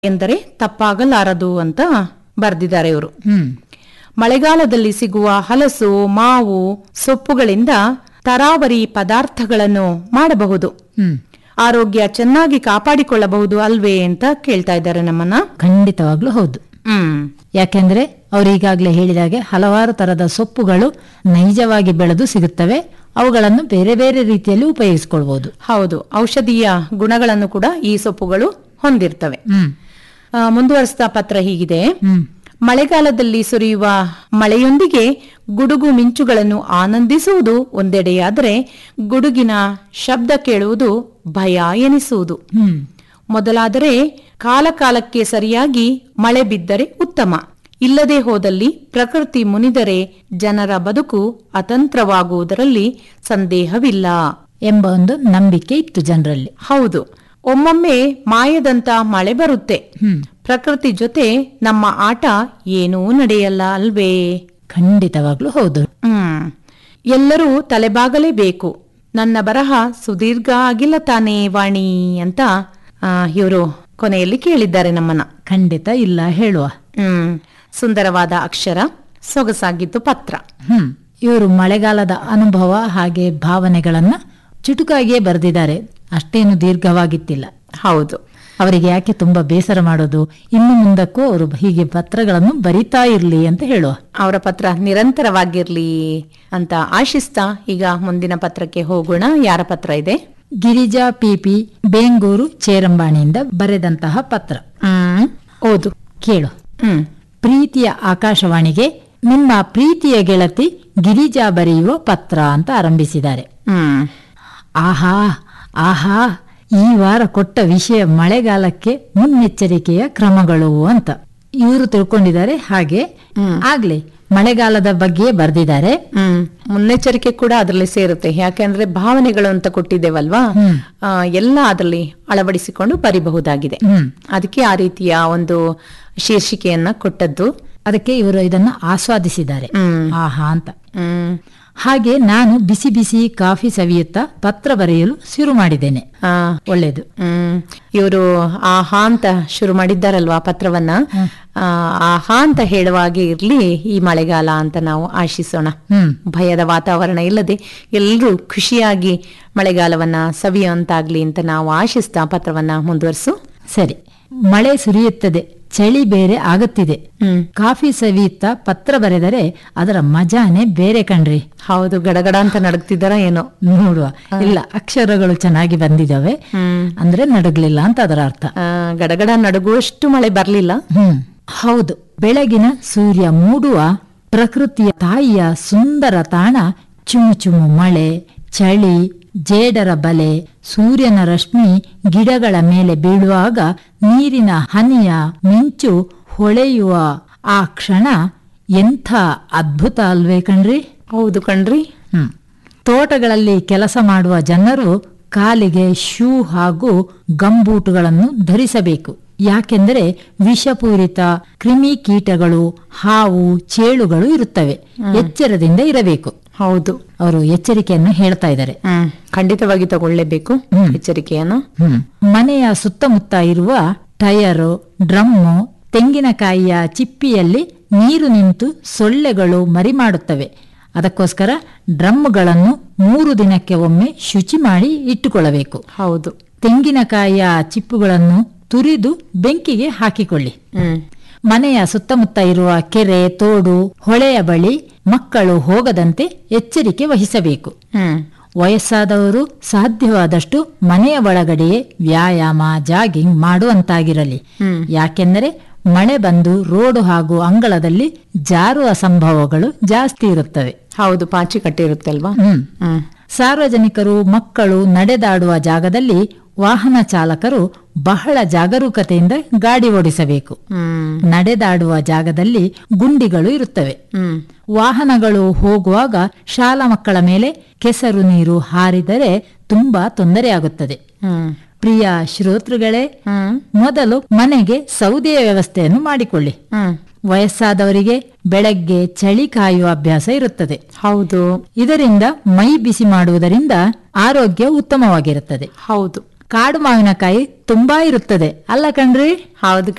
ಎಂದರೆ ತಪ್ಪಾಗಲಾರದು ಅಂತ ಬರೆದಿದ್ದಾರೆ ಇವರು ಹ್ಮ್ ಮಳೆಗಾಲದಲ್ಲಿ ಸಿಗುವ ಹಲಸು ಮಾವು ಸೊಪ್ಪುಗಳಿಂದ ತರಾವರಿ ಪದಾರ್ಥಗಳನ್ನು ಮಾಡಬಹುದು ಹ್ಮ್ ಆರೋಗ್ಯ ಚೆನ್ನಾಗಿ ಕಾಪಾಡಿಕೊಳ್ಳಬಹುದು ಅಲ್ವೇ ಅಂತ ಕೇಳ್ತಾ ಇದ್ದಾರೆ ನಮ್ಮನ್ನ ಖಂಡಿತವಾಗ್ಲೂ ಹೌದು ಹ್ಮ್ ಯಾಕೆಂದ್ರೆ ಅವರು ಈಗಾಗಲೇ ಹೇಳಿದಾಗೆ ಹಲವಾರು ತರದ ಸೊಪ್ಪುಗಳು ನೈಜವಾಗಿ ಬೆಳೆದು ಸಿಗುತ್ತವೆ ಅವುಗಳನ್ನು ಬೇರೆ ಬೇರೆ ರೀತಿಯಲ್ಲಿ ಉಪಯೋಗಿಸಿಕೊಳ್ಬಹುದು ಹೌದು ಔಷಧೀಯ ಗುಣಗಳನ್ನು ಕೂಡ ಈ ಸೊಪ್ಪುಗಳು ಹೊಂದಿರ್ತವೆ ಹ್ಮ್ ಆ, ಮುಂದುವರಿಸ್ತಾ ಪತ್ರ ಹೀಗಿದೆ ಹ್ಮ್ ಮಳೆಗಾಲದಲ್ಲಿ ಸುರಿಯುವ ಮಳೆಯೊಂದಿಗೆ ಗುಡುಗು ಮಿಂಚುಗಳನ್ನು ಆನಂದಿಸುವುದು ಒಂದೆಡೆಯಾದರೆ ಗುಡುಗಿನ ಶಬ್ದ ಕೇಳುವುದು ಭಯ ಎನಿಸುವುದು ಹ್ಮ್ ಮೊದಲಾದರೆ ಕಾಲಕಾಲಕ್ಕೆ ಸರಿಯಾಗಿ ಮಳೆ ಬಿದ್ದರೆ ಉತ್ತಮ ಇಲ್ಲದೆ ಹೋದಲ್ಲಿ ಪ್ರಕೃತಿ ಮುನಿದರೆ ಜನರ ಬದುಕು ಅತಂತ್ರವಾಗುವುದರಲ್ಲಿ ಸಂದೇಹವಿಲ್ಲ ಎಂಬ ಒಂದು ನಂಬಿಕೆ ಇತ್ತು ಜನರಲ್ಲಿ ಹೌದು ಒಮ್ಮೊಮ್ಮೆ ಮಾಯದಂತ ಮಳೆ ಬರುತ್ತೆ ಹ್ಮ್ ಪ್ರಕೃತಿ ಜೊತೆ ನಮ್ಮ ಆಟ ಏನೂ ನಡೆಯಲ್ಲ ಅಲ್ವೇ ಖಂಡಿತವಾಗ್ಲೂ ಹೌದು ಹ್ಮ್ ಎಲ್ಲರೂ ತಲೆಬಾಗಲೇಬೇಕು ನನ್ನ ಬರಹ ಸುದೀರ್ಘ ಆಗಿಲ್ಲ ತಾನೇ ವಾಣಿ ಅಂತ ಇವರು ಕೊನೆಯಲ್ಲಿ ಕೇಳಿದ್ದಾರೆ ನಮ್ಮನ್ನ ಖಂಡಿತ ಇಲ್ಲ ಹೇಳುವ ಹ್ಮ್ ಸುಂದರವಾದ ಅಕ್ಷರ ಸೊಗಸಾಗಿದ್ದು ಪತ್ರ ಹ್ಮ್ ಇವರು ಮಳೆಗಾಲದ ಅನುಭವ ಹಾಗೆ ಭಾವನೆಗಳನ್ನ ಚುಟುಕಾಗಿಯೇ ಬರೆದಿದ್ದಾರೆ ಅಷ್ಟೇನು ದೀರ್ಘವಾಗಿತ್ತಿಲ್ಲ ಹೌದು ಅವರಿಗೆ ಯಾಕೆ ತುಂಬಾ ಬೇಸರ ಮಾಡೋದು ಇನ್ನು ಮುಂದಕ್ಕೂ ಅವರು ಹೀಗೆ ಪತ್ರಗಳನ್ನು ಬರಿತಾ ಇರ್ಲಿ ಅಂತ ಹೇಳುವ ಅವರ ಪತ್ರ ನಿರಂತರವಾಗಿರ್ಲಿ ಅಂತ ಆಶಿಸ್ತಾ ಈಗ ಮುಂದಿನ ಪತ್ರಕ್ಕೆ ಹೋಗೋಣ ಯಾರ ಪತ್ರ ಇದೆ ಗಿರಿಜಾ ಪಿಪಿ ಬೇಂಗೂರು ಚೇರಂಬಾಣಿಯಿಂದ ಬರೆದಂತಹ ಪತ್ರ ಹ್ಮ್ ಓದು ಕೇಳು ಹ್ಮ್ ಪ್ರೀತಿಯ ಆಕಾಶವಾಣಿಗೆ ನಿಮ್ಮ ಪ್ರೀತಿಯ ಗೆಳತಿ ಗಿರಿಜಾ ಬರೆಯುವ ಪತ್ರ ಅಂತ ಆರಂಭಿಸಿದ್ದಾರೆ ಹ್ಮ್ ಆಹಾ ಆಹಾ ಈ ವಾರ ಕೊಟ್ಟ ವಿಷಯ ಮಳೆಗಾಲಕ್ಕೆ ಮುನ್ನೆಚ್ಚರಿಕೆಯ ಕ್ರಮಗಳು ಅಂತ ಇವರು ತಿಳ್ಕೊಂಡಿದ್ದಾರೆ ಹಾಗೆ ಆಗ್ಲಿ ಮಳೆಗಾಲದ ಬಗ್ಗೆ ಬರೆದಿದ್ದಾರೆ ಹ್ಮ್ ಮುನ್ನೆಚ್ಚರಿಕೆ ಕೂಡ ಅದರಲ್ಲಿ ಸೇರುತ್ತೆ ಯಾಕೆಂದ್ರೆ ಭಾವನೆಗಳು ಅಂತ ಕೊಟ್ಟಿದ್ದೇವಲ್ವಾ ಹ್ಮ್. ಆ, ಎಲ್ಲ ಅದರಲ್ಲಿ ಅಳವಡಿಸಿಕೊಂಡು ಬರಿಬಹುದಾಗಿದೆ ಹ್ಮ್ ಅದಕ್ಕೆ ಆ ರೀತಿಯ ಒಂದು ಶೀರ್ಷಿಕೆಯನ್ನ ಕೊಟ್ಟದ್ದು ಅದಕ್ಕೆ ಇವರು ಇದನ್ನ ಆಸ್ವಾದಿಸಿದ್ದಾರೆ ಹ್ಮ್. ಆಹಾ ಅಂತ ಹ್ಮ್ ಹಾಗೆ ನಾನು ಬಿಸಿ ಬಿಸಿ ಕಾಫಿ ಸವಿಯುತ್ತಾ ಪತ್ರ ಬರೆಯಲು ಶುರು ಮಾಡಿದ್ದೇನೆ ಆ, ಒಳ್ಳೆಯದು ಹ್ಮ್ ಇವರು ಆಹಾ ಅಂತ ಶುರು ಮಾಡಿದ್ದಾರಲ್ವಾ ಪತ್ರವನ್ನ ಆ, ಆಹಾ ಅಂತ ಹೇಳುವಾಗೆ ಇರ್ಲಿ ಈ ಮಳೆಗಾಲ ಅಂತ ನಾವು ಆಶಿಸೋಣ ಹ್ಮ್ ಭಯದ ವಾತಾವರಣ ಇಲ್ಲದೆ ಎಲ್ಲರೂ ಖುಷಿಯಾಗಿ ಮಳೆಗಾಲವನ್ನ ಸವಿಯುವಂತಾಗ್ಲಿ ಅಂತ ನಾವು ಆಶಿಸ್ತಾ ಪತ್ರವನ್ನ ಮುಂದುವರಿಸು ಸರಿ ಮಳೆ ಸುರಿಯುತ್ತದೆ ಚಳಿ ಬೇರೆ ಆಗುತ್ತಿದೆ ಹ್ಮ್ ಕಾಫಿ ಸವಿಯುತ್ತಾ ಪತ್ರ ಬರೆದರೆ ಅದರ ಮಜಾನೇ ಬೇರೆ ಕಣ್ರಿ ಹೌದು ಗಡಗಡ ಅಂತ ನಡಗ್ತಿದ್ದಾರ ಏನೋ ನೋಡುವ ಇಲ್ಲ ಅಕ್ಷರಗಳು ಚೆನ್ನಾಗಿ ಬಂದಿದ್ದಾವೆ ಹ್ಮ್ ಅಂದ್ರೆ ನಡಗ್ಲಿಲ್ಲ ಅಂತ ಅದರ ಅರ್ಥ ಆ, ಗಡಗಡ ನಡುಗುವಷ್ಟು ಮಳೆ ಬರ್ಲಿಲ್ಲ ಹ್ಮ್ ಹೌದು ಬೆಳಗಿನ ಸೂರ್ಯ ಮೂಡುವ ಪ್ರಕೃತಿಯ ತಾಯಿಯ ಸುಂದರ ತಾಣ ಚುಮು ಚುಮು ಮಳೆ ಚಳಿ ಜೇಡರ ಬಲೆ ಸೂರ್ಯನ ರಶ್ಮಿ ಗಿಡಗಳ ಮೇಲೆ ಬೀಳುವಾಗ ನೀರಿನ ಹನಿಯ ಮಿಂಚು ಹೊಳೆಯುವ ಆ ಕ್ಷಣ ಎಂಥ ಅದ್ಭುತ ಅಲ್ವೇ ಕಣ್ರಿ ಹೌದು ಕಣ್ರಿ ಹ್ಮ್. ತೋಟಗಳಲ್ಲಿ ಕೆಲಸ ಮಾಡುವ ಜನರು ಕಾಲಿಗೆ ಶೂ ಹಾಗೂ ಗಂಬೂಟುಗಳನ್ನು ಧರಿಸಬೇಕು ಯಾಕೆಂದರೆ ವಿಷಪೂರಿತ ಕ್ರಿಮಿ ಕೀಟಗಳು ಹಾವು ಚೇಳುಗಳು ಇರುತ್ತವೆ ಎಚ್ಚರದಿಂದ ಇರಬೇಕು ಹೌದು ಅವರು ಎಚ್ಚರಿಕೆಯನ್ನು ಹೇಳ್ತಾ ಇದ್ದಾರೆ ಹ್ಮ್ ಖಂಡಿತವಾಗಿ ತಗೊಳ್ಳೇಬೇಕು ಎಚ್ಚರಿಕೆಯನ್ನು ಹ್ಮ್. ಮನೆಯ ಸುತ್ತಮುತ್ತ ಇರುವ ಟಯರು ಡ್ರಮ್ಮು ತೆಂಗಿನಕಾಯಿಯ ಚಿಪ್ಪಿಯಲ್ಲಿ ನೀರು ನಿಂತು ಸೊಳ್ಳೆಗಳು ಮರಿ ಮಾಡುತ್ತವೆ ಅದಕ್ಕೋಸ್ಕರ ಡ್ರಮ್ಗಳನ್ನು ಮೂರು ದಿನಕ್ಕೆ ಒಮ್ಮೆ ಶುಚಿ ಮಾಡಿ ಇಟ್ಟುಕೊಳ್ಳಬೇಕು ಹೌದು ತೆಂಗಿನಕಾಯಿಯ ಚಿಪ್ಪುಗಳನ್ನು ತುರಿದು ಬೆಂಕಿಗೆ ಹಾಕಿಕೊಳ್ಳಿ ಹ್ಮ್ ಮನೆಯ ಸುತ್ತಮುತ್ತ ಇರುವ ಕೆರೆ ತೋಡು ಹೊಳೆಯ ಬಳಿ ಮಕ್ಕಳು ಹೋಗದಂತೆ ಎಚ್ಚರಿಕೆ ವಹಿಸಬೇಕು ಹ್ಮ್ ವಯಸ್ಸಾದವರು ಸಾಧ್ಯವಾದಷ್ಟು ಮನೆಯ ಒಳಗಡೆಯೇ ವ್ಯಾಯಾಮ ಜಾಗಿಂಗ್ ಮಾಡುವಂತಾಗಿರಲಿ ಹ್ಮ್. ಯಾಕೆಂದರೆ ಮಳೆ ಬಂದು ರೋಡು ಹಾಗೂ ಅಂಗಳದಲ್ಲಿ ಜಾರುವ ಸಂಭವಗಳು ಜಾಸ್ತಿ ಇರುತ್ತವೆ ಹೌದು ಪಾಚಿ ಕಟ್ಟಿರುತ್ತಲ್ವಾ ಹ್ಮ್ ಹ್ಮ್ ಸಾರ್ವಜನಿಕರು ಮಕ್ಕಳು ನಡೆದಾಡುವ ಜಾಗದಲ್ಲಿ ವಾಹನ ಚಾಲಕರು ಬಹಳ ಜಾಗರೂಕತೆಯಿಂದ ಗಾಡಿ ಓಡಿಸಬೇಕು ಹ್ಮ್ ನಡೆದಾಡುವ ಜಾಗದಲ್ಲಿ ಗುಂಡಿಗಳು ಇರುತ್ತವೆ ಹ್ಮ್ ವಾಹನಗಳು ಹೋಗುವಾಗ ಶಾಲಾ ಮಕ್ಕಳ ಮೇಲೆ ಕೆಸರು ನೀರು ಹಾರಿದರೆ ತುಂಬಾ ತೊಂದರೆಯಾಗುತ್ತದೆ ಹ್ಮ್ ಪ್ರಿಯ ಶ್ರೋತೃಗಳೇ ಹ್ಮ್ ಮೊದಲು ಮನೆಗೆ ಸೌದೆಯ ವ್ಯವಸ್ಥೆಯನ್ನು ಮಾಡಿಕೊಳ್ಳಿ ಹ್ಮ್ ವಯಸ್ಸಾದವರಿಗೆ ಬೆಳಗ್ಗೆ ಚಳಿ ಕಾಯುವ ಅಭ್ಯಾಸ ಇರುತ್ತದೆ ಹೌದು ಇದರಿಂದ ಮೈ ಬಿಸಿ ಮಾಡುವುದರಿಂದ ಆರೋಗ್ಯ ಉತ್ತಮವಾಗಿರುತ್ತದೆ ಹೌದು ಕಾಡು ಮಾವಿನಕಾಯಿ ತುಂಬಾ ಇರುತ್ತದೆ ಅಲ್ಲ ಕಣ್ರಿ ಹೌದು